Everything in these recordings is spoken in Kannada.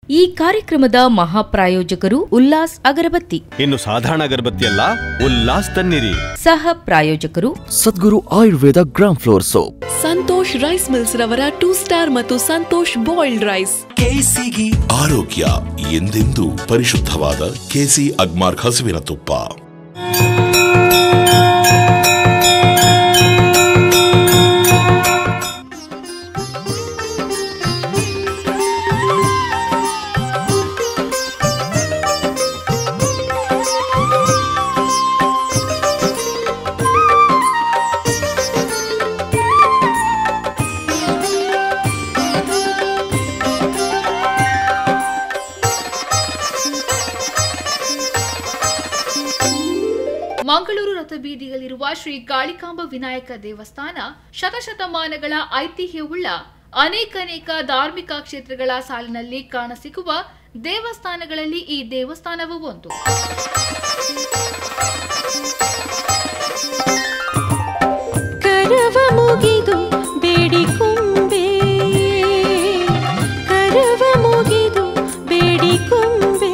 ಈ ಕಾರ್ಯಕ್ರಮದ ಮಹಾಪ್ರಾಯೋಜಕರು ಉಲ್ಲಾಸ್ ಅಗರಬತ್ತಿ ಇನ್ನು ಸಾಧಾರಣ ಅಗರಬತ್ತಿ ಅಲ್ಲ ಉಲ್ಲಾಸ್ ತನ್ನಿರಿ ಸಹ ಪ್ರಾಯೋಜಕರು Sadguru Ayurveda gram flour soap Santosh rice mills ರವರ ಟೂ ಸ್ಟಾರ್ ಮತ್ತು ಸಂತೋಷ್ ಬಾಯ್ಲ್ಡ್ ರೈಸ್ ಕೆಸಿಗಿ ಆರೋಗ್ಯ ಎಂದೆಂದೂ ಪರಿಶುದ್ಧವಾದ ಕೆಸಿ ಅಗ್ಮಾರ್ಕ್ ಹಸುವಿನ ತುಪ್ಪ ಮಂಗಳೂರು ರಥಬೀದಿಯಲ್ಲಿರುವ ಶ್ರೀ ಕಾಳಿಕಾಂಬ ವಿನಾಯಕ ದೇವಸ್ಥಾನ ಶತಶತಮಾನಗಳ ಐತಿಹ್ಯವುಳ್ಳ ಅನೇಕನೇಕ ಧಾರ್ಮಿಕ ಕ್ಷೇತ್ರಗಳ ಸಾಲಿನಲ್ಲಿ ಕಾಣಸಿಗುವ ದೇವಸ್ಥಾನಗಳಲ್ಲಿ ಈ ದೇವಸ್ಥಾನವೂ ಒಂದು ಕರವ ಮುಗಿದು ಬೇಡಿಕೊಂಬೆ ಕರವ ಮುಗಿದು ಬೇಡಿಕೊಂಬೆ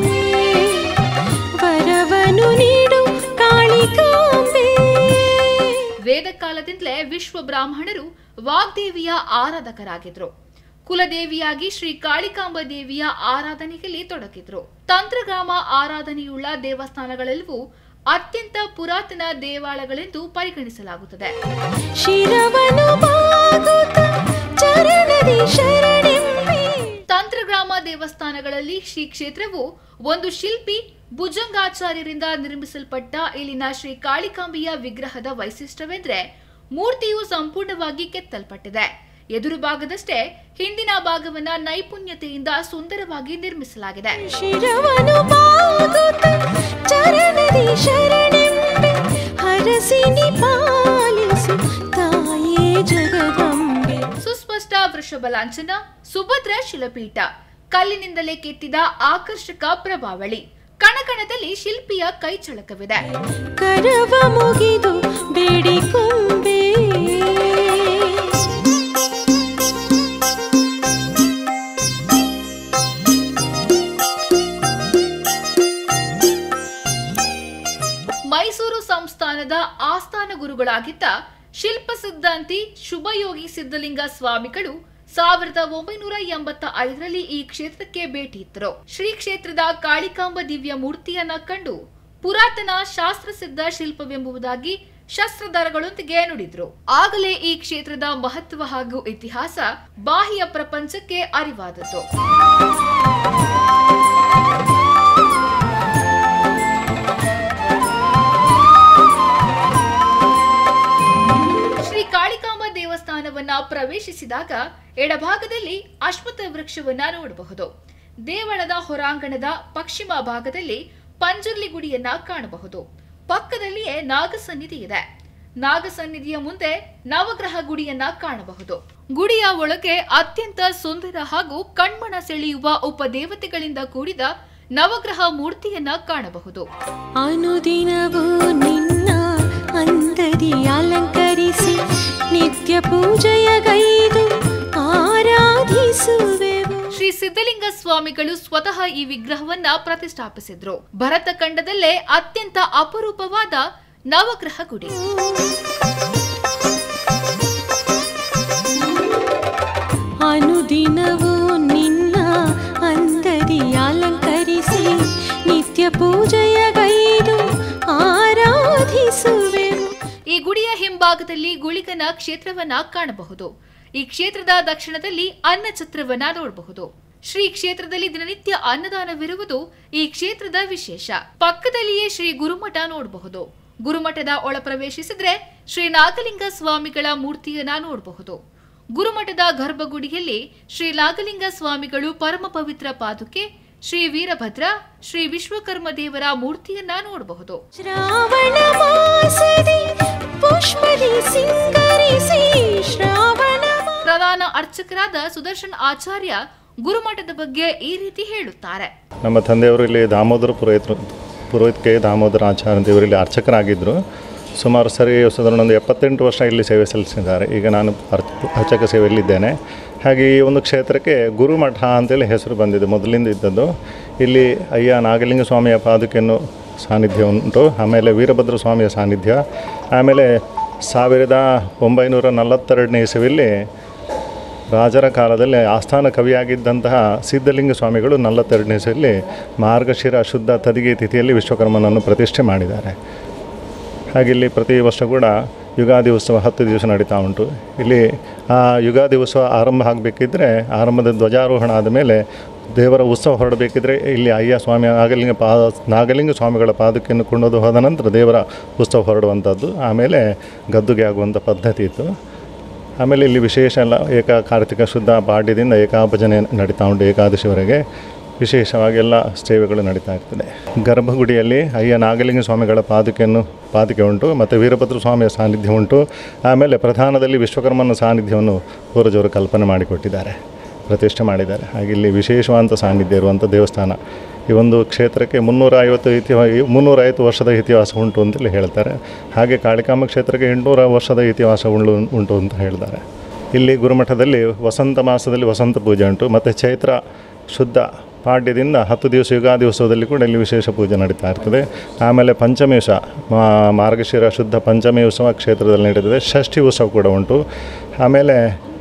ವರವನು ನೀಡು ಕಾಳಿಕಾಂಬೆ ವೇದ ಕಾಲದಿಂದಲೇ ವಿಶ್ವ ಬ್ರಾಹ್ಮಣರು ವಾಗ್ದೇವಿಯ ಆರಾಧಕರಾಗಿದ್ರು ಕುಲದೇವಿಯಾಗಿ ಶ್ರೀ ಕಾಳಿಕಾಂಬ ದೇವಿಯ ಆರಾಧನೆಯಲ್ಲಿ ತೊಡಗಿದ್ರು ತಂತ್ರಗ್ರಾಮ ಆರಾಧನೆಯುಳ್ಳ ದೇವಸ್ಥಾನಗಳೆಲ್ಲವೂ ಅತ್ಯಂತ ಪುರಾತನ ದೇವಾಲಯಗಳೆಂದು ಪರಿಗಣಿಸಲಾಗುತ್ತದೆ ಶಿರವನು ಬಾಗುತ್ತ ಚರಣದಿ ಶರಣೆಂಬೆ ತಂತ್ರಗ್ರಾಮ ದೇವಸ್ಥಾನಗಳಲ್ಲಿ ಶ್ರೀ ಕ್ಷೇತ್ರವು ಒಂದು ಶಿಲ್ಪಿ ಭುಜಂಗಾಚಾರ್ಯರಿಂದ ನಿರ್ಮಿಸಲ್ಪಟ್ಟ ಇಲ್ಲಿನ ಶ್ರೀ ಕಾಳಿಕಾಂಬಿಯ ವಿಗ್ರಹದ ವೈಶಿಷ್ಟ್ಯವೆಂದ್ರೆ ಮೂರ್ತಿಯು ಸಂಪೂರ್ಣವಾಗಿ ಕೆತ್ತಲ್ಪಟ್ಟಿದೆ ಎದುರು ಭಾಗದಷ್ಟೇ ಹಿಂದಿನ ಭಾಗವನ್ನ ನೈಪುಣ್ಯತೆಯಿಂದ ಸುಂದರವಾಗಿ ನಿರ್ಮಿಸಲಾಗಿದೆ ಶಿರವನು ಬಾಗುತ್ತ ಚರಣದಿ ಶರಣೆಂಬೆ ಹರಸಿನಿ ಪಾಲಿಸು ತಾಯೇ ಜಗದಂಬೆ ಸುಸ್ಪಷ್ಟ ವೃಷಭ ಲಾಂಛನ ಸುಭದ್ರ ಶಿಲಪೀಠ ಕಲ್ಲಿನಿಂದಲೇ ಕೆತ್ತಿದ ಆಕರ್ಷಕ ಪ್ರಭಾವಳಿ ಕಣಕಣದಲ್ಲಿ ಶಿಲ್ಪಿಯ ಕೈಚಳಕವಿದೆ ಕರವ ಮುಗಿದು ಬೇಡಿಕೊಂಬೆ ಮೈಸೂರು ಸಂಸ್ಥಾನದ ಆಸ್ಥಾನ ಗುರುಗಳಾಗಿದ್ದ ಶಿಲ್ಪ ಸಿದ್ಧಾಂತಿ ಶುಭಯೋಗಿ ಸಿದ್ಧಲಿಂಗ ಸ್ವಾಮಿಗಳು ಸಾವಿರದ ಒಂಬೈನೂರ ಎಂಬತ್ತ ಐದರಲ್ಲಿ ಈ ಕ್ಷೇತ್ರಕ್ಕೆ ಭೇಟಿ ಇತ್ತರು ಶ್ರೀ ಕ್ಷೇತ್ರದ ಕಾಳಿಕಾಂಬ ದಿವ್ಯ ಮೂರ್ತಿಯನ್ನ ಕಂಡು ಪುರಾತನ ಶಾಸ್ತ್ರಸಿದ್ಧ ಶಿಲ್ಪವೆಂಬುದಾಗಿ ಶಸ್ತ್ರಧಾರಗಳೊಂದಿಗೆ ನುಡಿದ್ರು ಆಗಲೇ ಈ ಕ್ಷೇತ್ರದ ಮಹತ್ವ ಹಾಗೂ ಇತಿಹಾಸ ಬಾಹ್ಯ ಪ್ರಪಂಚಕ್ಕೆ ಅರಿವಾದದ್ದು ಶ್ರೀ ಕಾಳಿಕಾಂಬ ದೇವಸ್ಥಾನವನ್ನ ಪ್ರವೇಶಿಸಿದಾಗ ಎಡಭಾಗದಲ್ಲಿ ಅಶ್ವತ್ಥ ವೃಕ್ಷವನ್ನ ನೋಡಬಹುದು ದೇವಳದ ಹೊರಾಂಗಣದ ಪಶ್ಚಿಮ ಭಾಗದಲ್ಲಿ ಪಂಜುರ್ಲಿ ಗುಡಿಯನ್ನ ಕಾಣಬಹುದು ಪಕ್ಕದಲ್ಲಿಯೇ ನಾಗಸನ್ನಿಧಿ ಇದೆ ನಾಗಸನ್ನಿಧಿಯ ಮುಂದೆ ನವಗ್ರಹ ಗುಡಿಯನ್ನ ಕಾಣಬಹುದು ಗುಡಿಯ ಒಳಗೆ ಅತ್ಯಂತ ಸುಂದರ ಹಾಗೂ ಕಣ್ಮನ ಸೆಳೆಯುವ ಉಪದೇವತೆಗಳಿಂದ ಕೂಡಿದ ನವಗ್ರಹ ಮೂರ್ತಿಯನ್ನ ಕಾಣಬಹುದು ಅನುದಿನವೂ ನಿನ್ನ ಅಂದದಿ ಅಲಂಕರಿಸಿ ನಿತ್ಯ ಪೂಜೆಯ ಗೈದು ಆರಾಧಿಸುವೆವು ಶ್ರೀ ಸಿದ್ಧಲಿಂಗ ಸ್ವಾಮಿಗಳು ಸ್ವತಃ ಈ ವಿಗ್ರಹವನ್ನ ಪ್ರತಿಷ್ಠಾಪಿಸಿದ್ರು ಭರತ ಖಂಡದಲ್ಲೇ ಅತ್ಯಂತ ಅಪರೂಪವಾದ ನವಗ್ರಹ ಗುಡಿ ಅನುದಿನವೂ ನಿನ್ನ ಅಂದದಿ ಅಲಂಕರಿಸಿ ನಿತ್ಯ ಪೂಜೆಯ ಗೈದು ಆರಾಧಿಸುವೆವು ಈ ಗುಡಿಯ ಹಿಂಭಾಗದಲ್ಲಿ ಗುಳಿಗನ ಕ್ಷೇತ್ರವನ್ನ ಕಾಣಬಹುದು ಈ ಕ್ಷೇತ್ರದ ದಕ್ಷಿಣದಲ್ಲಿ ಅನ್ನ ಛತ್ರವನ್ನ ನೋಡಬಹುದು ಶ್ರೀ ಕ್ಷೇತ್ರದಲ್ಲಿ ದಿನನಿತ್ಯ ಅನ್ನದಾನವಿರುವುದು ಈ ಕ್ಷೇತ್ರದ ವಿಶೇಷ ಪಕ್ಕದಲ್ಲಿಯೇ ಶ್ರೀ ಗುರುಮಠ ನೋಡಬಹುದು ಗುರುಮಠದ ಒಳ ಪ್ರವೇಶಿಸಿದ್ರೆ ಶ್ರೀ ನಾಗಲಿಂಗ ಸ್ವಾಮಿಗಳ ಮೂರ್ತಿಯನ್ನ ನೋಡಬಹುದು ಗುರುಮಠದ ಗರ್ಭಗುಡಿಯಲ್ಲಿ ಶ್ರೀ ನಾಗಲಿಂಗ ಸ್ವಾಮಿಗಳು ಪರಮ ಪವಿತ್ರ ಪಾದುಕೆ ಶ್ರೀ ವೀರಭದ್ರ ಶ್ರೀ ವಿಶ್ವಕರ್ಮ ದೇವರ ಮೂರ್ತಿಯನ್ನ ನೋಡಬಹುದು ಶ್ರಾವಣ ಮಾಸದಿ ಪುಷ್ಪದಿ ಸಿಂಗರಿಸಿ ಶ್ರಾವಣ ಮಾ- ಪ್ರಧಾನ ಅರ್ಚಕರಾದ ಸುದರ್ಶನ್ ಆಚಾರ್ಯ ಗುರುಮಠದ ಬಗ್ಗೆ ಈ ರೀತಿ ಹೇಳುತ್ತಾರೆ ನಮ್ಮ ತಂದೆಯವರು ಇಲ್ಲಿ ದಾಮೋದರ ಪುರೋಹಿತರು ಪುರೋಹಿತ ಕೆ ದಾಮೋದರ ಆಚಾರ್ಯ ದೇವರು ಇಲ್ಲಿ ಅರ್ಚಕರಾಗಿದ್ದರು ಸುಮಾರು ಸರಿ ಸಾಧಾರಣ ಒಂದು ಎಪ್ಪತ್ತೆಂಟು ವರ್ಷ ಇಲ್ಲಿ ಸೇವೆ ಸಲ್ಲಿಸಿದ್ದಾರೆ ಈಗ ನಾನು ಅರ್- ಅರ್ಚಕ ಸೇವೆಯಲ್ಲಿದ್ದೇನೆ ಹಾಗೆ ಈ ಒಂದು ಕ್ಷೇತ್ರಕ್ಕೆ ಗುರುಮಠ ಅಂತೇಳಿ ಹೆಸರು ಬಂದಿದೆ ಮೊದಲಿಂದ ಇದ್ದದ್ದು ಇಲ್ಲಿ ಅಯ್ಯ ನಾಗಲಿಂಗ ಸ್ವಾಮಿಯ ಪಾದುಕೆಯನ್ನು ಸಾನ್ನಿಧ್ಯ ಉಂಟು ಆಮೇಲೆ ವೀರಭದ್ರ ಸ್ವಾಮಿಯ ಸಾನ್ನಿಧ್ಯ ಆಮೇಲೆ ಸಾವಿರದ ಒಂಬೈನೂರ ನಲವತ್ತೆರಡನೇ ಇಸವಿಯಲ್ಲಿ ರಾಜರ ಕಾಲದಲ್ಲಿ ಆಸ್ಥಾನ ಕವಿಯಾಗಿದ್ದಂತಹ ಸಿದ್ಧಲಿಂಗ ಸ್ವಾಮಿಗಳು ನಲವತ್ತೆರಡನೇ ಇಸವಿಯಲ್ಲಿ ಮಾರ್ಗಶಿರ ಶುದ್ಧ ತದಿಗೆ ತಿಥಿಯಲ್ಲಿ ವಿಶ್ವಕರ್ಮನನ್ನು ಪ್ರತಿಷ್ಠೆ ಮಾಡಿದ್ದಾರೆ ಹಾಗೆ ಇಲ್ಲಿ ಪ್ರತಿ ವರ್ಷ ಕೂಡ ಯುಗಾದಿ ಉತ್ಸವ ಹತ್ತು ದಿವಸ ನಡೀತಾ ಉಂಟು ಇಲ್ಲಿ ಆ ಯುಗಾದಿ ಉತ್ಸವ ಆರಂಭ ಆಗಬೇಕಿದ್ರೆ ಆರಂಭದ ಧ್ವಜಾರೋಹಣ ಆದಮೇಲೆ ದೇವರ ಉತ್ಸವ ಹೊರಡಬೇಕಿದ್ರೆ ಇಲ್ಲಿ ಅಯ್ಯ ಸ್ವಾಮಿ ನಾಗಲಿಂಗ ಪಾ ನಾಗಲಿಂಗ ಸ್ವಾಮಿಗಳ ಪಾದಕೆಯನ್ನು ಕೊಂಡೋದು ಹೋದ ನಂತರ ದೇವರ ಉತ್ಸವ ಹೊರಡುವಂಥದ್ದು ಆಮೇಲೆ ಗದ್ದುಗೆ ಆಗುವಂಥ ಪದ್ಧತಿ ಇತ್ತು ಆಮೇಲೆ ಇಲ್ಲಿ ವಿಶೇಷ ಎಲ್ಲ ಏಕ ಕಾರ್ತಿಕ ಶುದ್ಧ ಪಾಡ್ಯದಿಂದ ಏಕಾಭಜನೆ ನಡೀತಾ ಉಂಟು ಏಕಾದಶಿವರೆಗೆ ವಿಶೇಷವಾಗಿ ಎಲ್ಲ ಸೇವೆಗಳು ನಡೀತಾ ಇರ್ತದೆ ಗರ್ಭಗುಡಿಯಲ್ಲಿ ಅಯ್ಯ ನಾಗಲಿಂಗ ಸ್ವಾಮಿಗಳ ಪಾದುಕೆಯನ್ನು ಪಾದುಕೆ ಉಂಟು ಮತ್ತು ವೀರಭದ್ರ ಸ್ವಾಮಿಯ ಸಾನ್ನಿಧ್ಯ ಉಂಟು ಆಮೇಲೆ ಪ್ರಧಾನದಲ್ಲಿ ವಿಶ್ವಕರ್ಮನ ಸಾನ್ನಿಧ್ಯವನ್ನು ಪೂರ್ವಜರು ಕಲ್ಪನೆ ಮಾಡಿಕೊಟ್ಟಿದ್ದಾರೆ ಪ್ರತಿಷ್ಠೆ ಮಾಡಿದ್ದಾರೆ ಹಾಗೆ ಇಲ್ಲಿ ವಿಶೇಷವಾದಂಥ ಸಾನ್ನಿಧ್ಯ ಇರುವಂಥ ದೇವಸ್ಥಾನ ಈ ಒಂದು ಕ್ಷೇತ್ರಕ್ಕೆ ಮುನ್ನೂರ ಐವತ್ತು ಇತಿಹಾಸ ಮುನ್ನೂರೈವತ್ತು ವರ್ಷದ ಇತಿಹಾಸ ಉಂಟು ಅಂತೇಳಿ ಹೇಳ್ತಾರೆ ಹಾಗೆ ಕಾಳಿಕಾಂಬ ಕ್ಷೇತ್ರಕ್ಕೆ ಎಂಟುನೂರ ವರ್ಷದ ಇತಿಹಾಸ ಉಂಟು ಉಂಟು ಅಂತ ಹೇಳ್ತಾರೆ ಇಲ್ಲಿ ಗುರುಮಠದಲ್ಲಿ ವಸಂತ ಮಾಸದಲ್ಲಿ ವಸಂತ ಪೂಜೆ ಉಂಟು ಮತ್ತು ಚೈತ್ರ ಶುದ್ಧ ಪಾಡ್ಯದಿಂದ ಹತ್ತು ದಿವಸ ಯುಗಾದಿ ಉತ್ಸವದಲ್ಲಿ ಕೂಡ ಇಲ್ಲಿ ವಿಶೇಷ ಪೂಜೆ ನಡೀತಾ ಇರ್ತದೆ ಆಮೇಲೆ ಪಂಚಮಿ ಉತ್ಸವ ಮಾ- ಮಾರ್ಗಶಿರ ಶುದ್ಧ ಪಂಚಮಿ ಉತ್ಸವ ಕ್ಷೇತ್ರದಲ್ಲಿ ನಡೀತದೆ ಷಷ್ಠಿ ಉತ್ಸವ ಕೂಡ ಉಂಟು ಆಮೇಲೆ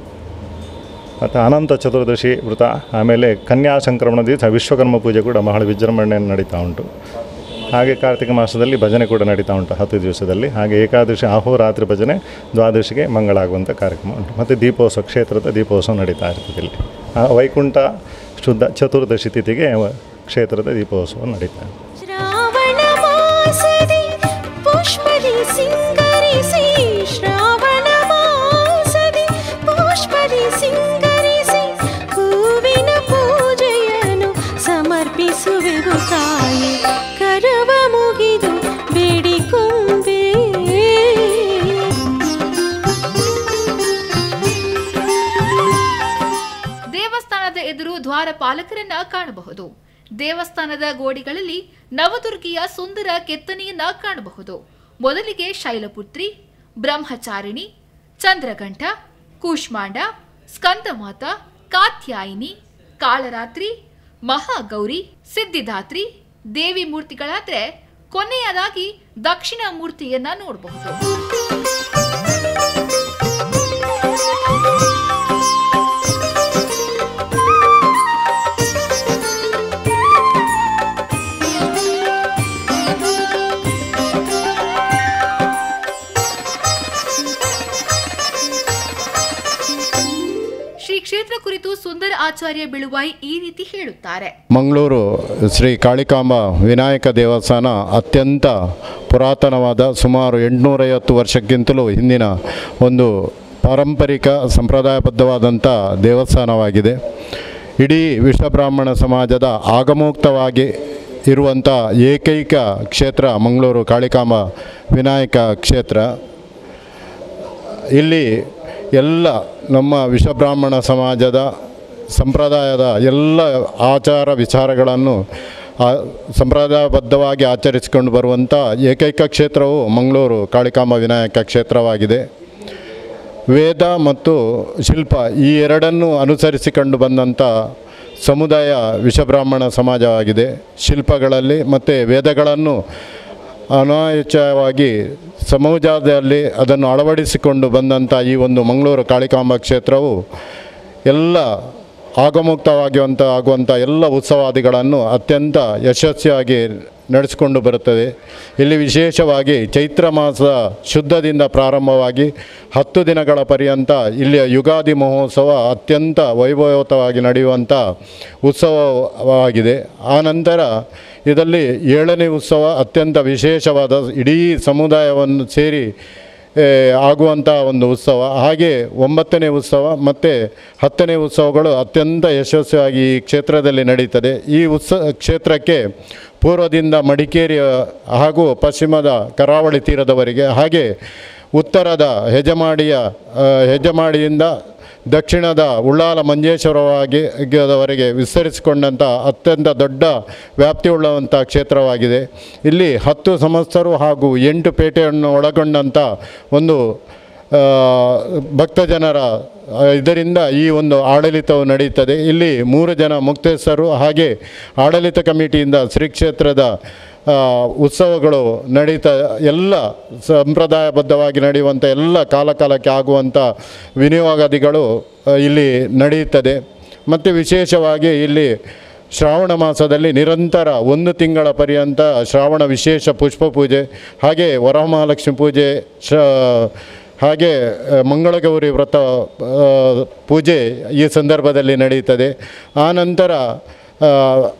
ಮತ್ತು ಅನಂತ ಚತುರ್ದಶಿ ವೃತ ಆಮೇಲೆ ಕನ್ಯಾ ಸಂಕ್ರಮಣ ದಿವಸ ವಿಶ್ವಕರ್ಮ ಪೂಜೆ ಕೂಡ ಬಹಳ ವಿಜೃಂಭಣೆಯನ್ನು ನಡೀತಾ ಉಂಟು ಹಾಗೆ ಕಾರ್ತಿಕ ಮಾಸದಲ್ಲಿ ಭಜನೆ ಕೂಡ ನಡೀತಾ ಉಂಟು ಹತ್ತು ದಿವಸದಲ್ಲಿ ಹಾಗೆ ಏಕಾದಶಿ ಅಹೋರಾತ್ರಿ ಭಜನೆ ದ್ವಾದಶಿಗೆ ಮಂಗಳ ಆಗುವಂಥ ಕಾರ್ಯಕ್ರಮ ಉಂಟು ಮತ್ತು ದೀಪೋತ್ಸವ ಕ್ಷೇತ್ರದ ದೀಪೋತ್ಸವ ನಡೀತಾ ಇರ್ತದೆ ಇಲ್ಲಿ ಆ ವೈಕುಂಠ ಶುದ್ಧ ಚತುರ್ದಶಿ ತಿಥಿಗೆ ಕ್ಷೇತ್ರದ ದೀಪೋತ್ಸವ ನಡೀತಾ ಇದೆ ಶ್ರಾವಣ ಮಾಸದಿ ಪುಷ್ಪದಿ ಸಿಂಗರಿಸಿ ಶ್ರಾವಣ ಮಾಸದಿ ಪುಷ್ಪದಿ ಸಿಂಗರಿಸಿ ಹೂವಿನ ಪೂಜೆಯನ್ನು ಸಮರ್ಪಿಸುವೆವು ತಾಯಿ ಕರವ ಮುಗಿದು ಬೇಡಿಕೊಂಬೆ ದೇವಸ್ಥಾನದ ಎದುರು ದ್ವಾರಪಾಲಕರನ್ನ ಕಾಣಬಹುದು ದೇವಸ್ಥಾನದ ಗೋಡೆಗಳಲ್ಲಿ ನವದುರ್ಗಿಯ ಸುಂದರ ಕೆತ್ತನೆಯನ್ನ ಕಾಣಬಹುದು ಮೊದಲಿಗೆ ಶೈಲಪುತ್ರಿ ಬ್ರಹ್ಮಚಾರಿಣಿ ಚಂದ್ರಘಂಟ ಕೂಷ್ಮಾಂಡ ಸ್ಕಂದಮಾತ ಕಾತ್ಯಾಯಿನಿ ಕಾಳರಾತ್ರಿ ಮಹಾಗೌರಿ ಸಿದ್ಧಿದಾತ್ರಿ ದೇವಿ ಮೂರ್ತಿಗಳಾದ್ರೆ ಕೊನೆಯದಾಗಿ ದಕ್ಷಿಣ ಮೂರ್ತಿಯನ್ನ ನೋಡಬಹುದು ಶ್ರೀ ಕ್ಷೇತ್ರ ಕುರಿತು ಸುಂದರ ಆಚಾರ್ಯ ಬಿಳುವಾಯಿ ಈ ರೀತಿ ಹೇಳುತ್ತಾರೆ ಮಂಗಳೂರು ಶ್ರೀ ಕಾಳಿಕಾಂಬ ವಿನಾಯಕ ದೇವಸ್ಥಾನ ಅತ್ಯಂತ ಪುರಾತನವಾದ ಸುಮಾರು ಎಂಟುನೂರೈವತ್ತು ವರ್ಷಕ್ಕಿಂತಲೂ ಹಿಂದಿನ ಒಂದು ಪಾರಂಪರಿಕ ಸಂಪ್ರದಾಯಬದ್ಧವಾದಂಥ ದೇವಸ್ಥಾನವಾಗಿದೆ ಇಡೀ ವಿಶ್ವಬ್ರಾಹ್ಮಣ ಸಮಾಜದ ಆಗಮೋಕ್ತವಾಗಿ ಇರುವಂಥ ಏಕೈಕ ಕ್ಷೇತ್ರ ಮಂಗಳೂರು ಕಾಳಿಕಾಂಬ ವಿನಾಯಕ ಕ್ಷೇತ್ರ ಇಲ್ಲಿ ಎಲ್ಲ ನಮ್ಮ ವಿಶ್ವಬ್ರಾಹ್ಮಣ ಸಮಾಜದ ಸಂಪ್ರದಾಯದ ಎಲ್ಲ ಆಚಾರ ವಿಚಾರಗಳನ್ನು ಆ, ಸಂಪ್ರದಾಯಬದ್ಧವಾಗಿ ಆಚರಿಸಿಕೊಂಡು ಬರುವಂಥ ಏಕೈಕ ಕ್ಷೇತ್ರವು ಮಂಗಳೂರು ಕಾಳಿಕಾಂಬ ವಿನಾಯಕ ಕ್ಷೇತ್ರವಾಗಿದೆ ವೇದ ಮತ್ತು ಶಿಲ್ಪ ಈ ಎರಡನ್ನು ಅನುಸರಿಸಿಕೊಂಡು ಬಂದಂಥ ಸಮುದಾಯ ವಿಶ್ವಬ್ರಾಹ್ಮಣ ಸಮಾಜವಾಗಿದೆ ಶಿಲ್ಪಗಳಲ್ಲಿ ಮತ್ತು ವೇದಗಳನ್ನು ಅನಾಯಚವಾಗಿ ಸಮಾಜದಲ್ಲಿ ಅದನ್ನು ಅಳವಡಿಸಿಕೊಂಡು ಬಂದಂಥ ಈ ಒಂದು ಮಂಗಳೂರು ಕಾಳಿಕಾಂಬ ಕ್ಷೇತ್ರವು ಎಲ್ಲ ಆಗಮುಕ್ತವಾಗಿರುವಂಥ ಆಗುವಂಥ ಎಲ್ಲ ಉತ್ಸವಾದಿಗಳನ್ನು ಅತ್ಯಂತ ಯಶಸ್ವಿಯಾಗಿ ನಡೆಸಿಕೊಂಡು ಬರುತ್ತದೆ ಇಲ್ಲಿ ವಿಶೇಷವಾಗಿ ಚೈತ್ರ ಮಾಸದ ಶುದ್ಧದಿಂದ ಪ್ರಾರಂಭವಾಗಿ ಹತ್ತು ದಿನಗಳ ಪರ್ಯಂತ ಇಲ್ಲಿಯ ಯುಗಾದಿ ಮಹೋತ್ಸವ ಅತ್ಯಂತ ವೈಭವಯುತವಾಗಿ ನಡೆಯುವಂಥ ಉತ್ಸವವಾಗಿದೆ ಆ ನಂತರ ಇದರಲ್ಲಿ ಏಳನೇ ಉತ್ಸವ ಅತ್ಯಂತ ವಿಶೇಷವಾದ ಇಡೀ ಸಮುದಾಯವನ್ನು ಸೇರಿ ಏ, ಆಗುವಂಥ ಒಂದು ಉತ್ಸವ ಹಾಗೆ ಒಂಬತ್ತನೇ ಉತ್ಸವ ಮತ್ತು ಹತ್ತನೇ ಉತ್ಸವಗಳು ಅತ್ಯಂತ ಯಶಸ್ವಿಯಾಗಿ ಈ ಕ್ಷೇತ್ರದಲ್ಲಿ ನಡೀತದೆ ಈ ಉತ್ಸ ಕ್ಷೇತ್ರಕ್ಕೆ ಪೂರ್ವದಿಂದ ಮಡಿಕೇರಿಯ ಹಾಗೂ ಪಶ್ಚಿಮದ ಕರಾವಳಿ ತೀರದವರೆಗೆ ಹಾಗೆ ಉತ್ತರದ ಹೆಜಮಾಡಿಯ ಆ, ಹೆಜಮಾಡಿಯಿಂದ ದಕ್ಷಿಣದ ಉಳ್ಳಾಲ ಮಂಜೇಶ್ವರವಾಗಿ ದವರೆಗೆ ವಿಸ್ತರಿಸಿಕೊಂಡಂಥ ಅತ್ಯಂತ ದೊಡ್ಡ ವ್ಯಾಪ್ತಿಯುಳ್ಳಂಥ ಕ್ಷೇತ್ರವಾಗಿದೆ ಇಲ್ಲಿ ಹತ್ತು ಸಂಸ್ಥರು ಹಾಗೂ ಎಂಟು ಪೇಟೆಯನ್ನು ಒಳಗೊಂಡಂಥ ಒಂದು ಆ, ಭಕ್ತಜನರ ಆ, ಇದರಿಂದ ಈ ಒಂದು ಆಡಳಿತವು ನಡೆಯುತ್ತದೆ ಇಲ್ಲಿ ಮೂರು ಜನ ಮುಕ್ತೇಶ್ವರು ಹಾಗೆ ಆಡಳಿತ ಕಮಿಟಿಯಿಂದ ಶ್ರೀ ಕ್ಷೇತ್ರದ ಆ, ಉತ್ಸವಗಳು ನಡೀತಾ ಎಲ್ಲ ಸಂಪ್ರದಾಯಬದ್ಧವಾಗಿ ನಡೆಯುವಂಥ ಎಲ್ಲ ಕಾಲಕಾಲಕ್ಕೆ ಆಗುವಂಥ ವಿನಿಯೋಗಾದಿಗಳು ಆ, ಇಲ್ಲಿ ನಡೆಯುತ್ತದೆ ಮತ್ತು ವಿಶೇಷವಾಗಿ ಇಲ್ಲಿ ಶ್ರಾವಣ ಮಾಸದಲ್ಲಿ ನಿರಂತರ ಒಂದು ತಿಂಗಳ ಪರ್ಯಂತ ಶ್ರಾವಣ ವಿಶೇಷ ಪುಷ್ಪ ಪೂಜೆ ಹಾಗೆ ವರಮಹಾಲಕ್ಷ್ಮಿ ಪೂಜೆ ಶ ಹಾಗೆ ಆ, ಮಂಗಳಗೌರಿ ವ್ರತ ಆ, ಪೂಜೆ ಈ ಸಂದರ್ಭದಲ್ಲಿ ನಡೆಯುತ್ತದೆ ಆನಂತರ ಆ,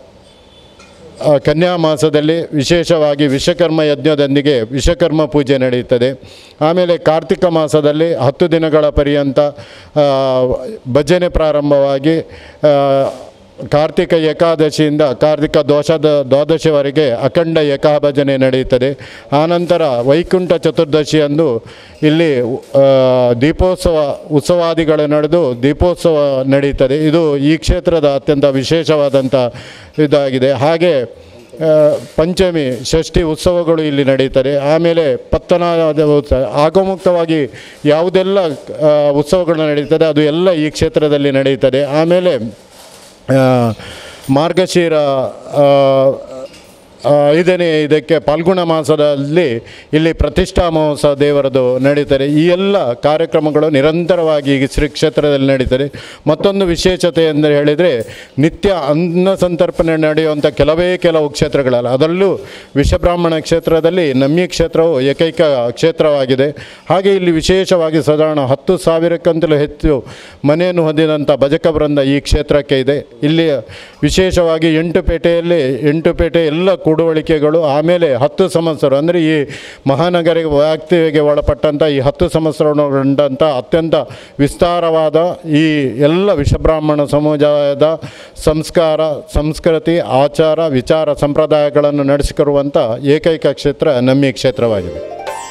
ಆ, ಕನ್ಯಾ ಮಾಸದಲ್ಲಿ ವಿಶೇಷವಾಗಿ ವಿಶ್ವಕರ್ಮ ಯಜ್ಞದೊಂದಿಗೆ ವಿಶ್ವಕರ್ಮ ಪೂಜೆ ನಡೆಯುತ್ತದೆ ಆಮೇಲೆ ಕಾರ್ತಿಕ ಮಾಸದಲ್ಲಿ ಹತ್ತು ದಿನಗಳ ಪರ್ಯಂತ ಆ, ಭಜನೆ ಪ್ರಾರಂಭವಾಗಿ ಆ, ಕಾರ್ತಿಕ ಏಕಾದಶಿಯಿಂದ ಕಾರ್ತಿಕ ದೋಷದ ದ್ವಾದಶಿವರೆಗೆ ಅಖಂಡ ಏಕಾ ಭಜನೆ ನಡೆಯುತ್ತದೆ ಆನಂತರ ವೈಕುಂಠ ಚತುರ್ದಶಿಯಂದು ಇಲ್ಲಿ ಆ, ದೀಪೋತ್ಸವ ಉತ್ಸವಾದಿಗಳು ನಡೆದು ದೀಪೋತ್ಸವ ನಡೆಯುತ್ತದೆ ಇದು ಈ ಕ್ಷೇತ್ರದ ಅತ್ಯಂತ ವಿಶೇಷವಾದಂಥ ಇದಾಗಿದೆ ಹಾಗೆ ಆ, ಪಂಚಮಿ ಷಷ್ಠಿ ಉತ್ಸವಗಳು ಇಲ್ಲಿ ನಡೀತಾರೆ ಆಮೇಲೆ ಪತ್ತನಾದ ಉತ್ಸವ ಆಗೋಮುಕ್ತವಾಗಿ ಯಾವುದೆಲ್ಲ ಆ, ಉತ್ಸವಗಳು ನಡೀತದೆ ಅದು ಎಲ್ಲ ಈ ಕ್ಷೇತ್ರದಲ್ಲಿ ನಡೆಯುತ್ತದೆ ಆಮೇಲೆ ಆ, ಮಾರ್ಗಶಿರ ಆ, ಆ, ಐದನೇ ಇದಕ್ಕೆ ಫಾಲ್ಗುಣ ಮಾಸದಲ್ಲಿ ಇಲ್ಲಿ ಪ್ರತಿಷ್ಠಾ ಮಹೋತ್ಸವ ದೇವರದು ನಡೀತಾರೆ ಈ ಎಲ್ಲ ಕಾರ್ಯಕ್ರಮಗಳು ನಿರಂತರವಾಗಿ ಈ ಶ್ರೀ ಕ್ಷೇತ್ರದಲ್ಲಿ ನಡೀತಾರೆ ಮತ್ತೊಂದು ವಿಶೇಷತೆ ಎಂದು ಹೇಳಿದರೆ ನಿತ್ಯ ಅನ್ನ ಸಂತರ್ಪಣೆ ನಡೆಯುವಂಥ ಕೆಲವೇ ಕೆಲವು ಕ್ಷೇತ್ರಗಳಲ್ಲ ಅದರಲ್ಲೂ ವಿಷಬ್ರಾಹ್ಮಣ ಕ್ಷೇತ್ರದಲ್ಲಿ ನಮ್ಮಿ ಕ್ಷೇತ್ರವು ಏಕೈಕ ಕ್ಷೇತ್ರವಾಗಿದೆ ಹಾಗೆ ಇಲ್ಲಿ ವಿಶೇಷವಾಗಿ ಸಾಧಾರಣ ಹತ್ತು ಸಾವಿರಕ್ಕಂತಲೂ ಹೆಚ್ಚು ಮನೆಯನ್ನು ಹೊಂದಿದಂಥ ಭಜಕ ವೃಂದ ಈ ಕ್ಷೇತ್ರಕ್ಕೆ ಇದೆ ಇಲ್ಲಿ ವಿಶೇಷವಾಗಿ ಎಂಟು ಪೇಟೆಯಲ್ಲಿ ಎಂಟು ಪೇಟೆ ಎಲ್ಲ ಕೂಡುವಳಿಕೆಗಳು ಆಮೇಲೆ ಹತ್ತು ಸಂವತ್ಸರ ಅಂದರೆ ಈ ಮಹಾನಗರ ವ್ಯಾಪ್ತಿಗೆ ಒಳಪಟ್ಟಂಥ ಈ ಹತ್ತು ಸಂವತ್ಸರಗೊಂಡಂಥ ಅತ್ಯಂತ ವಿಸ್ತಾರವಾದ ಈ ಎಲ್ಲ ವಿಷಬ್ರಾಹ್ಮಣ ಸಮುದಾಯದ ಸಂಸ್ಕಾರ ಸಂಸ್ಕೃತಿ ಆಚಾರ ವಿಚಾರ ಸಂಪ್ರದಾಯಗಳನ್ನು ನಡೆಸಿಕೊಡುವಂಥ ಏಕೈಕ ಕ್ಷೇತ್ರ ನಮ್ಮಿ ಕ್ಷೇತ್ರವಾಗಿದೆ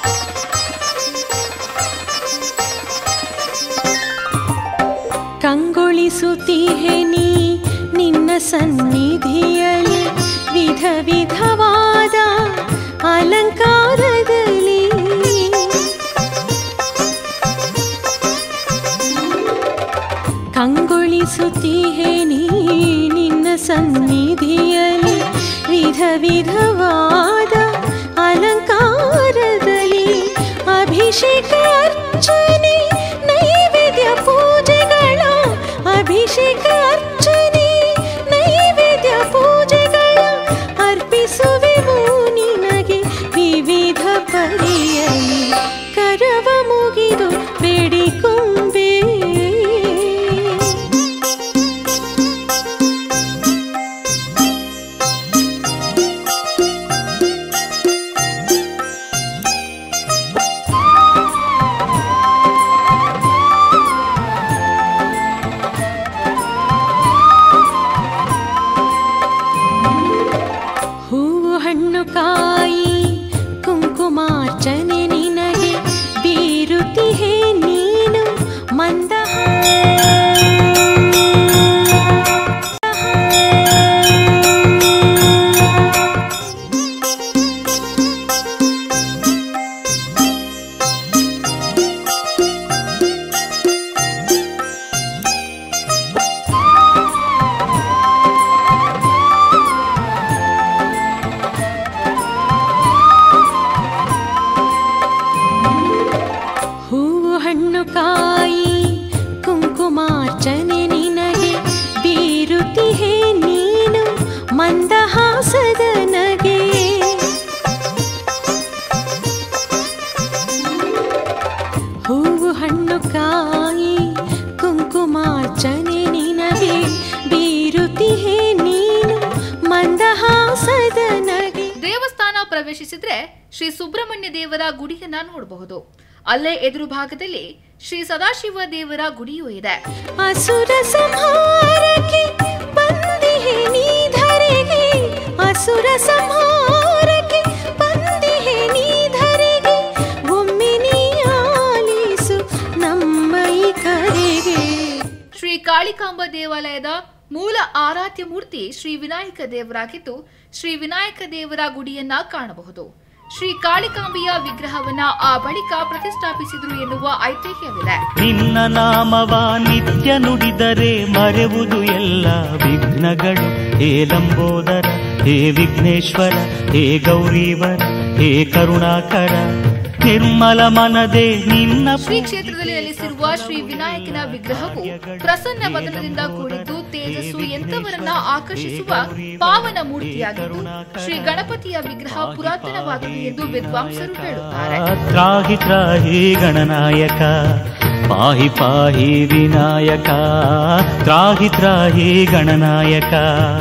ಕಂಗೊಳಿಸುತ್ತೀಹೆ ನೀ ನಿನ್ನ ಸನ್ನಿಧಿಯಲ್ಲಿ ವಿಧ ವಿಧವಾದ ಅಲಂಕಾರದಲ್ಲಿ ಕಂಗೊಳಿಸುತ್ತೀಹೆ ನೀ ನಿನ್ನ ಸನ್ನಿಧಿಯಲ್ಲಿ ವಿಧ ವಿಧವಾದ ಅಲಂಕಾರದಲ್ಲಿ ಅಭಿಷೇಕ ಅರ್ಚನೆ ನೈವೇದ್ಯ ಪೂಜೆಗಳ ಅಭಿಷೇಕ ಅರ್ಚನೆ ನೈವೇದ್ಯ ಪೂಜೆಗಳ ಅರ್ಪಿಸುವೆವು ನಿನಗೆ ವಿವಿಧ ಪರಿಯಲ್ಲಿ ಕರವ ಮುಗಿದು ಬೇಡಿಕೊಂಬೆ ಹೂವು ಹಣ್ಣು ಕಾಯಿ ಕುಂಕುಮಾರ್ಚನೆ ನಿನಗೆ ಬೀರುತ್ತಿಹೆ ನೀನು ಮಂದ ಹೂವು ಹಣ್ಣು ಕಾಯಿ ಕುಂಕುಮಾರ್ಚನೆ ನಿನಗೆ ಬೀರುತ್ತಿಹೆ ನೀನು ಮಂದಹಾಸದ ನಗೆ ಹೂವು ಹಣ್ಣು ಕಾಯಿ ಕುಂಕುಮಾರ್ಚನೆ ನಿನಗೆ ಬೀರುತ್ತಿಹೆ ನೀನು ಮಂದಹಾಸದ ನಗೆ ದೇವಸ್ಥಾನ ಪ್ರವೇಶಿಸಿದ್ರೆ ಶ್ರೀ ಸುಬ್ರಹ್ಮಣ್ಯ ದೇವರ ಗುಡಿಯನ್ನ ನೋಡಬಹುದು ಅಲ್ಲೇ ಎದುರು ಭಾಗದಲ್ಲಿ ಶ್ರೀ ಸದಾಶಿವ ದೇವರ ಗುಡಿಯೂ ಇದೆ ಅಸುರ ಸಂಹಾರಕ್ಕೆ ಬಂದಿಹೆ ನೀ ಧರೆಗೆ ಅಸುರ ಸಂಹಾರಕ್ಕೆ ಬಂದಿಹೆ ನೀ ಧರೆಗೆ ಒಮ್ಮೆ ನೀ ಆಲಿಸು ನಮ್ಮ ಈ ಕರೆಗೆ ಶ್ರೀ ಕಾಳಿಕಾಂಬ ದೇವಾಲಯದ ಮೂಲ ಆರಾಧ್ಯ ಮೂರ್ತಿ ಶ್ರೀ ವಿನಾಯಕ ದೇವರಾಗಿದ್ದು ಶ್ರೀ ವಿನಾಯಕ ದೇವರ ಗುಡಿಯನ್ನ ಕಾಣಬಹುದು ಶ್ರೀ ಕಾಳಿಕಾಂಬೆಯ ವಿಗ್ರಹವನ್ನ ಆ ಬಳಿಕ ಪ್ರತಿಷ್ಠಾಪಿಸಿದ್ರು ಎನ್ನುವ ಐತಿಹ್ಯವಿದೆ ನಿನ್ನ ನಾಮವ ನಿತ್ಯ ನುಡಿದರೆ ಮರೆವುದು ಎಲ್ಲ ವಿಘ್ನಗಳು ಹೇ ಲಂಬೋದರ ಹೇ ವಿಘ್ನೇಶ್ವರ ಹೇ ಗೌರೀವರ ಹೇ ಕರುಣಾಕರ ನಿರ್ಮಲ ಮನದೆ ನಿನ್ನ ಶ್ರೀ ಕ್ಷೇತ್ರದಲ್ಲಿ ನೆಲೆಸಿರುವ ಶ್ರೀ ವಿನಾಯಕನ ವಿಗ್ರಹವು ಪ್ರಸನ್ನ ವದನದಿಂದ ಕೂಡಿದ್ದು ತೇಜಸ್ಸು ಎಂತವರನ್ನ ಆಕರ್ಷಿಸುವ ಪಾವನ ಮೂರ್ತಿಯಾಗಿದ್ದು ಶ್ರೀ ಗಣಪತಿಯ ವಿಗ್ರಹ ಪುರಾತನವಾದುದು ಎಂದು ವಿದ್ವಾಂಸರು ಹೇಳುತ್ತಾರೆ ತ್ರಾಹಿ ತ್ರಾಹಿ ಗಣನಾಯಕ ಪಾಹಿ ಪಾಹಿ ವಿನಾಯಕ ತ್ರಾಹಿ ತ್ರಾಹಿ ಗಣನಾಯಕ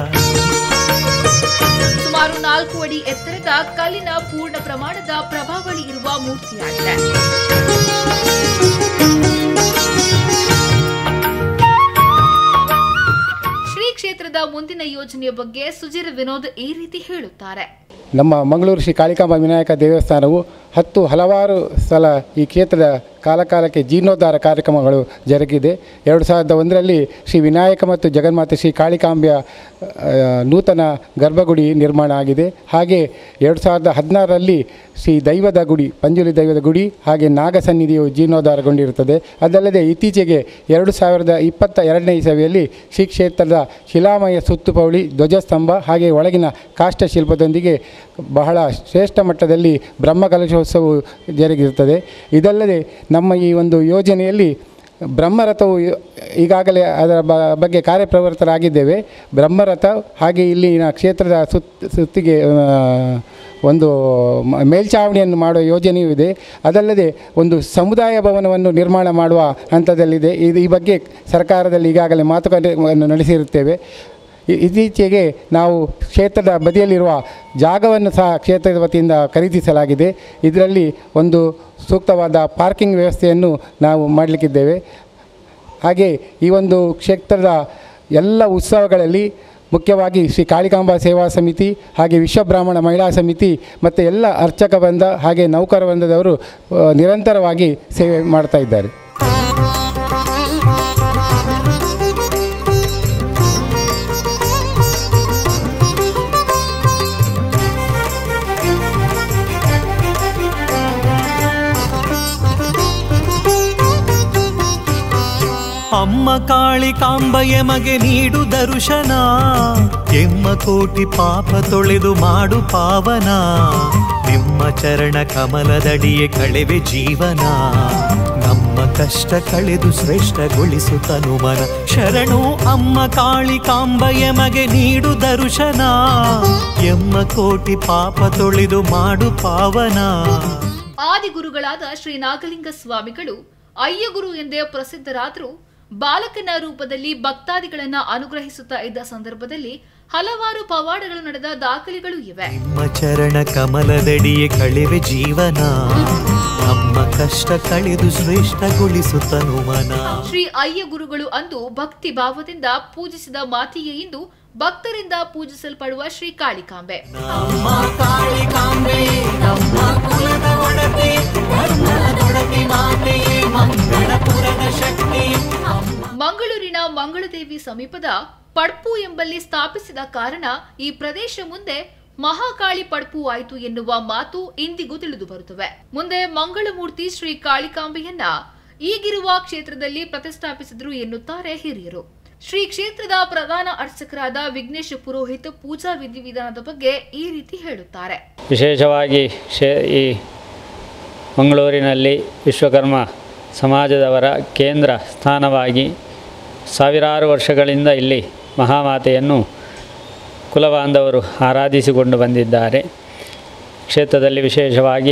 ಸುಮಾರು ನಾಲ್ಕು ಅಡಿ ಎತ್ತರದ ಕಲ್ಲಿನ ಪೂರ್ಣ ಪ್ರಮಾಣದ ಪ್ರಭಾವಳಿ ಇರುವ ಮೂರ್ತಿಯಾಗಿದೆ ಶ್ರೀ ಕ್ಷೇತ್ರದ ಮುಂದಿನ ಯೋಜನೆಯ ಬಗ್ಗೆ ಸುಜಿರ್ ವಿನೋದ್ ಈ ರೀತಿ ಹೇಳುತ್ತಾರೆ ನಮ್ಮ ಮಂಗಳೂರು ಶ್ರೀ ಕಾಳಿಕಾಂಬ ವಿನಾಯಕ ದೇವಸ್ಥಾನವು ಹತ್ತು ಹಲವಾರು ಸಲ ಈ ಕ್ಷೇತ್ರದ ಕಾಲಕಾಲಕ್ಕೆ ಜೀರ್ಣೋದ್ಧಾರ ಕಾರ್ಯಕ್ರಮಗಳು ಜರುಗಿದೆ ಎರಡು ಸಾವಿರದ ಒಂದರಲ್ಲಿ ಶ್ರೀ ವಿನಾಯಕ ಮತ್ತು ಜಗನ್ಮಾತೆ ಶ್ರೀ ಕಾಳಿಕಾಂಬೆಯ ಆ, ನೂತನ ಗರ್ಭಗುಡಿ ನಿರ್ಮಾಣ ಆಗಿದೆ ಹಾಗೆ ಎರಡು ಸಾವಿರದ ಹದಿನಾರರಲ್ಲಿ ಶ್ರೀ ದೈವದ ಗುಡಿ ಪಂಜುಲಿ ದೈವದ ಗುಡಿ ಹಾಗೆ ನಾಗ ಸನ್ನಿಧಿಯು ಜೀರ್ಣೋದ್ಧಾರಗೊಂಡಿರುತ್ತದೆ ಅದಲ್ಲದೆ ಇತ್ತೀಚೆಗೆ ಎರಡು ಸಾವಿರದ ಇಪ್ಪತ್ತ ಎರಡನೇ ಇಸವಿಯಲ್ಲಿ ಶ್ರೀ ಕ್ಷೇತ್ರದ ಶಿಲಾಮಯ ಸುತ್ತುಪೌಳಿ ಧ್ವಜಸ್ತಂಭ ಹಾಗೆ ಒಳಗಿನ ಕಾಷ್ಟಶಿಲ್ಪದೊಂದಿಗೆ ಬಹಳ ಶ್ರೇಷ್ಠ ಮಟ್ಟದಲ್ಲಿ ಬ್ರಹ್ಮಕಲಶೋತ್ಸವವು ಜರುಗಿರುತ್ತದೆ ಇದಲ್ಲದೆ ನಮ್ಮ ಈ ಒಂದು ಯೋಜನೆಯಲ್ಲಿ ಬ್ರಹ್ಮರಥವು ಈಗಾಗಲೇ ಅದರ ಬ- ಬಗ್ಗೆ ಕಾರ್ಯಪ್ರವೃತ್ತರಾಗಿದ್ದೇವೆ ಬ್ರಹ್ಮರಥ ಹಾಗೆ ಇಲ್ಲಿನ ಕ್ಷೇತ್ರದ ಸುತ್ ಸುತ್ತಿಗೆ ಆ, ಒಂದು ಮ- ಮೇಲ್ಛಾವಣಿಯನ್ನು ಮಾಡುವ ಯೋಜನೆಯೂ ಇದೆ ಅದಲ್ಲದೆ ಒಂದು ಸಮುದಾಯ ಭವನವನ್ನು ನಿರ್ಮಾಣ ಮಾಡುವ ಹಂತದಲ್ಲಿದೆ ಇದು ಈ ಬಗ್ಗೆ ಸರ್ಕಾರದಲ್ಲಿ ಈಗಾಗಲೇ ಮಾತುಕತೆಯನ್ನು ನಡೆಸಿರುತ್ತೇವೆ ಇ- ಇತ್ತೀಚೆಗೆ ನಾವು ಕ್ಷೇತ್ರದ ಬದಿಯಲ್ಲಿರುವ ಜಾಗವನ್ನು ಸಹ ಕ್ಷೇತ್ರದ ವತಿಯಿಂದ ಖರೀದಿಸಲಾಗಿದೆ ಇದರಲ್ಲಿ ಒಂದು ಸೂಕ್ತವಾದ ಪಾರ್ಕಿಂಗ್ ವ್ಯವಸ್ಥೆಯನ್ನು ನಾವು ಮಾಡಲಿಕ್ಕಿದ್ದೇವೆ ಹಾಗೆ ಈ ಒಂದು ಕ್ಷೇತ್ರದ ಎಲ್ಲ ಉತ್ಸವಗಳಲ್ಲಿ ಮುಖ್ಯವಾಗಿ ಶ್ರೀ ಕಾಳಿಕಾಂಬಾ ಸೇವಾ ಸಮಿತಿ ಹಾಗೆ ವಿಶ್ವಬ್ರಾಹ್ಮಣ ಮಹಿಳಾ ಸಮಿತಿ ಮತ್ತು ಎಲ್ಲ ಅರ್ಚಕ ವೃಂದ ಹಾಗೆ ನೌಕರ ವೃಂದದವರು ಆ, ನಿರಂತರವಾಗಿ ಸೇವೆ ಮಾಡ್ತಾ ಇದ್ದಾರೆ ಅಮ್ಮ ಕಾಳಿ ಕಾಂಬಯ ಮಗೆ ನೀಡು ದರುಶನ ಎಮ್ಮ ಕೋಟಿ ಪಾಪ ತೊಳೆದು ಮಾಡು ಪಾವನ ನಿಮ್ಮ ಚರಣ ಕಮಲದಡಿಯೇ ಕಳೆವೆ ಜೀವನ ನಮ್ಮ ಕಷ್ಟ ಕಳೆದು ಶ್ರೇಷ್ಠಗೊಳಿಸು ತನುಮನ ಶರಣು ಅಮ್ಮ ಕಾಳಿ ಕಾಂಬಯ ಮಗೆ ನೀಡು ದರುಶನ ಎಮ್ಮ ಕೋಟಿ ಪಾಪ ತೊಳೆದು ಮಾಡು ಪಾವನ ಆದಿಗುರುಗಳಾದ ಶ್ರೀ ನಾಗಲಿಂಗ ಸ್ವಾಮಿಗಳು ಅಯ್ಯಗುರು ಎಂದೇ ಪ್ರಸಿದ್ಧರಾದರೂ ಬಾಲಕನ ರೂಪದಲ್ಲಿ ಭಕ್ತಾದಿಗಳನ್ನ ಅನುಗ್ರಹಿಸುತ್ತಾ ಇದ್ದ ಸಂದರ್ಭದಲ್ಲಿ ಹಲವಾರು ಪವಾಡಗಳು ನಡೆದ ದಾಖಲೆಗಳು ಇವೆ ನಿಮ್ಮ ಚರಣ ಕಮಲದಡಿಯೇ ಕಳೆವೆ ಜೀವನ ನಮ್ಮ ಕಷ್ಟ ಕಳೆದು ಶ್ರೇಷ್ಠಗೊಳಿಸು ತನುಮನ ಶ್ರೀ ಅಯ್ಯ ಗುರುಗಳು ಅಂದು ಭಕ್ತಿ ಭಾವದಿಂದ ಪೂಜಿಸಿದ ಮಾತಿಗೆ ಇಂದು ಭಕ್ತರಿಂದ ಪೂಜಿಸಲ್ಪಡುವ ಶ್ರೀ ಕಾಳಿಕಾಂಬೆ ಮಂಗಳೂರಿನ ಮಂಗಳದೇವಿ ಸಮೀಪದ ಪಡ್ಪು ಎಂಬಲ್ಲಿ ಸ್ಥಾಪಿಸಿದ ಕಾರಣ ಈ ಪ್ರದೇಶ ಮುಂದೆ ಮಹಾಕಾಳಿ ಪಡ್ಪು ಆಯಿತು ಎನ್ನುವ ಮಾತು ಇಂದಿಗೂ ತಿಳಿದು ಬರುತ್ತವೆ ಮುಂದೆ ಮಂಗಳಮೂರ್ತಿ ಶ್ರೀ ಕಾಳಿಕಾಂಬೆಯನ್ನ ಈಗಿರುವ ಕ್ಷೇತ್ರದಲ್ಲಿ ಪ್ರತಿಷ್ಠಾಪಿಸಿದ್ರು ಎನ್ನುತ್ತಾರೆ ಹಿರಿಯರು ಶ್ರೀ ಕ್ಷೇತ್ರದ ಪ್ರಧಾನ ಅರ್ಚಕರಾದ ವಿಘ್ನೇಶ್ ಪುರೋಹಿತ್ ಪೂಜಾ ವಿಧಿವಿಧಾನದ ಬಗ್ಗೆ ಈ ರೀತಿ ಹೇಳುತ್ತಾರೆ ವಿಶೇಷವಾಗಿ ಶೇ ಈ ಮಂಗಳೂರಿನಲ್ಲಿ ವಿಶ್ವಕರ್ಮ ಸಮಾಜದವರ ಕೇಂದ್ರ ಸ್ಥಾನವಾಗಿ ಸಾವಿರಾರು ವರ್ಷಗಳಿಂದ ಇಲ್ಲಿ ಮಹಾಮಾತೆಯನ್ನು ಕುಲಬಾಂಧವರು ಆರಾಧಿಸಿಕೊಂಡು ಬಂದಿದ್ದಾರೆ ಕ್ಷೇತ್ರದಲ್ಲಿ ವಿಶೇಷವಾಗಿ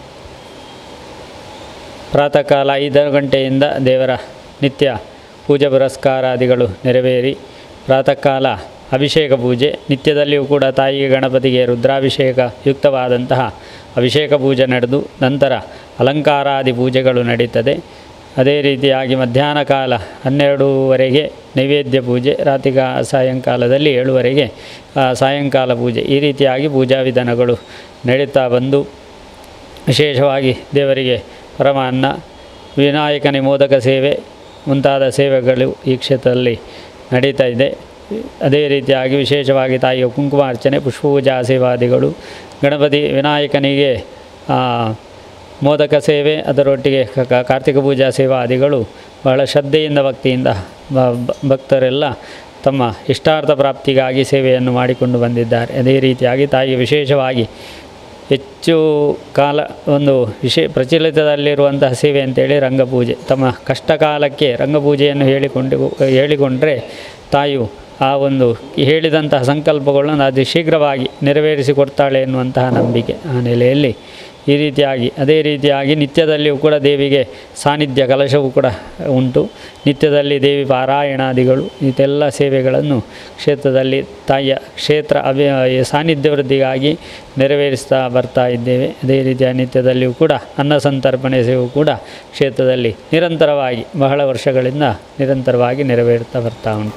ಪ್ರಾತಃ ಕಾಲ ಐದು ಗಂಟೆಯಿಂದ ದೇವರ ನಿತ್ಯ ಪೂಜೆ ಪುರಸ್ಕಾರಾದಿಗಳು ನೆರವೇರಿ ಪ್ರಾತಃ ಕಾಲ ಅಭಿಷೇಕ ಪೂಜೆ ನಿತ್ಯದಲ್ಲಿಯೂ ಕೂಡ ತಾಯಿಗೆ ಗಣಪತಿಗೆ ರುದ್ರಾಭಿಷೇಕ ಯುಕ್ತವಾದಂತಹ ಅಭಿಷೇಕ ಪೂಜೆ ನಡೆದು ನಂತರ ಅಲಂಕಾರಾದಿ ಪೂಜೆಗಳು ನಡೀತದೆ ಅದೇ ರೀತಿಯಾಗಿ ಮಧ್ಯಾಹ್ನ ಕಾಲ ಹನ್ನೆರಡೂವರೆಗೆ ನೈವೇದ್ಯ ಪೂಜೆ ರಾತ್ರಿ ಕಾ- ಸಾಯಂಕಾಲದಲ್ಲಿ ಏಳುವರೆಗೆ ಆ, ಸಾಯಂಕಾಲ ಪೂಜೆ ಈ ರೀತಿಯಾಗಿ ಪೂಜಾ ವಿಧಾನಗಳು ನಡೀತಾ ಬಂದು ವಿಶೇಷವಾಗಿ ದೇವರಿಗೆ ಪರಮಾನ್ನ ವಿನಾಯಕನೇ ಮೋದಕ ಸೇವೆ ಮುಂತಾದ ಸೇವೆಗಳು ಈ ಕ್ಷೇತ್ರದಲ್ಲಿ ನಡೀತಾ ಇದೆ ಅದೇ ರೀತಿಯಾಗಿ ವಿಶೇಷವಾಗಿ ತಾಯಿಯ ಕುಂಕುಮಾರ್ಚನೆ ಪುಷ್ಪಪೂಜಾ ಸೇವಾದಿಗಳು ಗಣಪತಿ ವಿನಾಯಕನಿಗೆ ಆ, ಮೋದಕ ಸೇವೆ ಅದರೊಟ್ಟಿಗೆ ಕ- ಕ- ಕಾರ್ತಿಕ ಪೂಜಾ ಸೇವಾದಿಗಳು ಬಹಳ ಶ್ರದ್ಧೆಯಿಂದ ಭಕ್ತಿಯಿಂದ ಬ- ಬ- ಭಕ್ತರೆಲ್ಲ ತಮ್ಮ ಇಷ್ಟಾರ್ಥ ಪ್ರಾಪ್ತಿಗಾಗಿ ಸೇವೆಯನ್ನು ಮಾಡಿಕೊಂಡು ಬಂದಿದ್ದಾರೆ ಅದೇ ರೀತಿಯಾಗಿ ತಾಯಿಗೆ ವಿಶೇಷವಾಗಿ ಹೆಚ್ಚು ಕಾಲ ಒಂದು ವಿಶೇ ಪ್ರಚಲಿತದಲ್ಲಿರುವಂತಹ ಸೇವೆ ಅಂತೇಳಿ ರಂಗಪೂಜೆ ತಮ್ಮ ಕಷ್ಟ ಕಾಲಕ್ಕೆ ರಂಗಪೂಜೆಯನ್ನು ಹೇಳಿಕೊಂಡು ಹೇಳಿಕೊಂಡ್ರೆ ತಾಯಿಯು ಆ ಒಂದು ಹೇಳಿದಂತಹ ಸಂಕಲ್ಪಗಳನ್ನು ಅದು ಶೀಘ್ರವಾಗಿ ನೆರವೇರಿಸಿಕೊಡ್ತಾಳೆ ಎನ್ನುವಂತಹ ನಂಬಿಕೆ ಆ ನೆಲೆಯಲ್ಲಿ ಈ ರೀತಿಯಾಗಿ ಅದೇ ರೀತಿಯಾಗಿ ನಿತ್ಯದಲ್ಲಿಯೂ ಕೂಡ ದೇವಿಗೆ ಸಾನ್ನಿಧ್ಯ ಕಲಶವೂ ಕೂಡ ಉಂಟು ನಿತ್ಯದಲ್ಲಿ ದೇವಿ ಪಾರಾಯಣಾದಿಗಳು ಇದೆಲ್ಲ ಸೇವೆಗಳನ್ನು ಕ್ಷೇತ್ರದಲ್ಲಿ ತಾಯಿಯ ಕ್ಷೇತ್ರ ಅಭಿ ಸಾನ್ನಿಧ್ಯ ವೃದ್ಧಿಗಾಗಿ ನೆರವೇರಿಸ್ತಾ ಬರ್ತಾ ಇದ್ದೇವೆ ಅದೇ ರೀತಿಯ ನಿತ್ಯದಲ್ಲಿಯೂ ಕೂಡ ಅನ್ನ ಸಂತರ್ಪಣೆ ಸೇವೆ ಕೂಡ ಕ್ಷೇತ್ರದಲ್ಲಿ ನಿರಂತರವಾಗಿ ಬಹಳ ವರ್ಷಗಳಿಂದ ನಿರಂತರವಾಗಿ ನೆರವೇರುತ್ತಾ ಬರ್ತಾ ಉಂಟು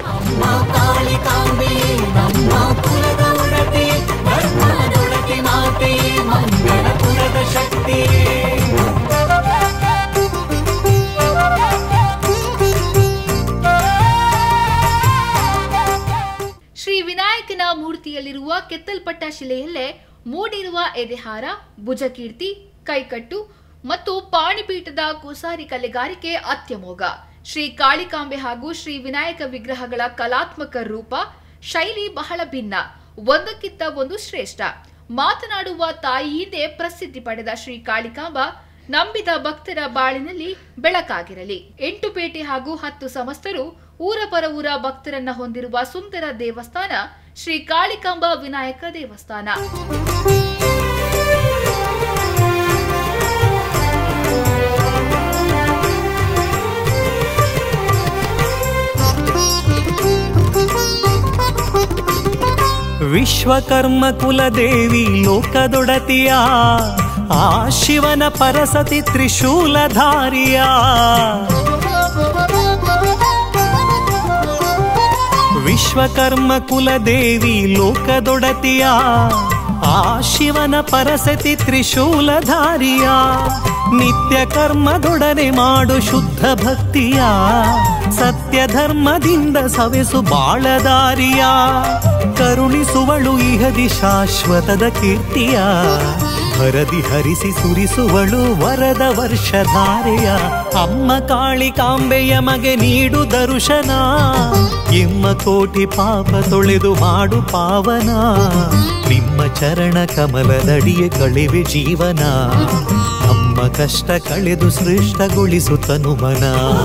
ಶ್ರೀ ವಿನಾಯಕನ ಮೂರ್ತಿಯಲ್ಲಿರುವ ಕೆತ್ತಲ್ಪಟ್ಟ ಶಿಲೆಯಲ್ಲೇ ಮೂಡಿರುವ ಎದೆಹಾರ ಭುಜಕೀರ್ತಿ ಕೈಕಟ್ಟು ಮತ್ತು ಪಾಣಿಪೀಠದ ಕುಸಾರಿ ಕಲೆಗಾರಿಕೆ ಅತ್ಯಮೋಘ ಶ್ರೀ ಕಾಳಿಕಾಂಬೆ ಹಾಗೂ ಶ್ರೀ ವಿನಾಯಕ ವಿಗ್ರಹಗಳ ಕಲಾತ್ಮಕ ರೂಪ ಶೈಲಿ ಬಹಳ ಭಿನ್ನ ಒಂದಕ್ಕಿಂತ ಒಂದು ಶ್ರೇಷ್ಠ ಮಾತನಾಡುವ ತಾಯಿಯಿಂದೇ ಪ್ರಸಿದ್ಧಿ ಪಡೆದ ಶ್ರೀ ಕಾಳಿಕಾಂಬ ನಂಬಿದ ಭಕ್ತರ ಬಾಳಿನಲ್ಲಿ ಬೆಳಕಾಗಿರಲಿ ಎಂಟು ಪೇಟೆ ಹಾಗೂ ಹತ್ತು ಸಮಸ್ತರು ಊರ ಪರ ಊರ ಭಕ್ತರನ್ನ ಹೊಂದಿರುವ ಸುಂದರ ದೇವಸ್ಥಾನ ಶ್ರೀ ಕಾಳಿಕಾಂಬ ವಿನಾಯಕ ದೇವಸ್ಥಾನ ವಿಶ್ವಕರ್ಮ ಕುಲದೇವಿ ಲೋಕದೊಡತಿಯ ಆ ಶಿವನ ಪರಸತಿ ತ್ರಿಶೂಲಧಾರಿಯ ವಿಶ್ವಕರ್ಮ ಕುಲದೇವಿ ಲೋಕದೊಡತಿಯ ಆ ಶಿವನ ಪರಸತಿ ತ್ರಿಶೂಲಧಾರಿಯ ನಿತ್ಯ ಕರ್ಮದೊಡನೆ ಮಾಡು ಶುದ್ಧ ಭಕ್ತಿಯ ಸತ್ಯ ಧರ್ಮದಿಂದ ಸವೆಸು ಬಾಳದಾರಿಯ ಕರುಣಿಸುವಳು ಇಹದಿ ಶಾಶ್ವತದ ಕೀರ್ತಿಯ ಹರದಿ ಹರಿಸಿ ಸುರಿಸುವಳು ವರದ ವರ್ಷಧಾರೆಯ ಅಮ್ಮ ಕಾಳಿಕಾಂಬೆಯ ಮಗೆ ನೀಡು ದರುಶನ ಎಮ್ಮ ಕೋಟಿ ಪಾಪ ತೊಳೆದು ಮಾಡು ಪಾವನ ನಿಮ್ಮ ಚರಣ ಕಮಲದಡಿಯೇ ಕಳಿವೆ ಜೀವನ ನಮ್ಮ ಕಷ್ಟ ಕಳೆದು ಸೃಷ್ಟಗೊಳಿಸು ತನುಮನ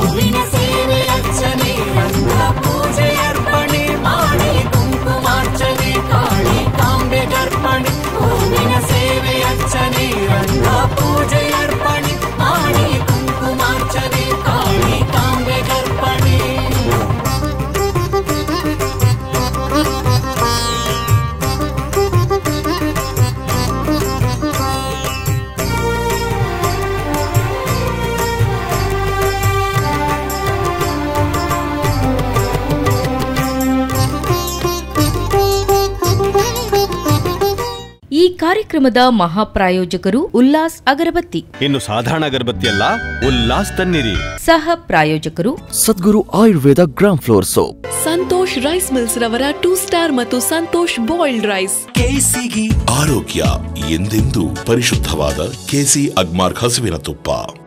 ಈ ಕಾರ್ಯಕ್ರಮದ ಮಹಾಪ್ರಾಯೋಜಕರು ಉಲ್ಲಾಸ್ ಅಗರಬತ್ತಿ ಇನ್ನು ಸಾಧಾರಣ ಅಗರಬತ್ತಿ ಅಲ್ಲ ಉಲ್ಲಾಸ್ ತನ್ನಿರಿ ಸಹ ಪ್ರಾಯೋಜಕರು Sadguru Ayurveda gram flour soap Santosh rice mills ರವರ ಟೂ ಸ್ಟಾರ್ ಮತ್ತು ಸಂತೋಷ್ ಬಾಯ್ಲ್ಡ್ ರೈಸ್ ಆರೋಗ್ಯ ಎಂದೆಂದೂ ಪರಿಶುದ್ಧವಾದ ಕೆಸಿ ಅಗ್ಮಾರ್ಕ್ ಹಸುವಿನ ತುಪ್ಪ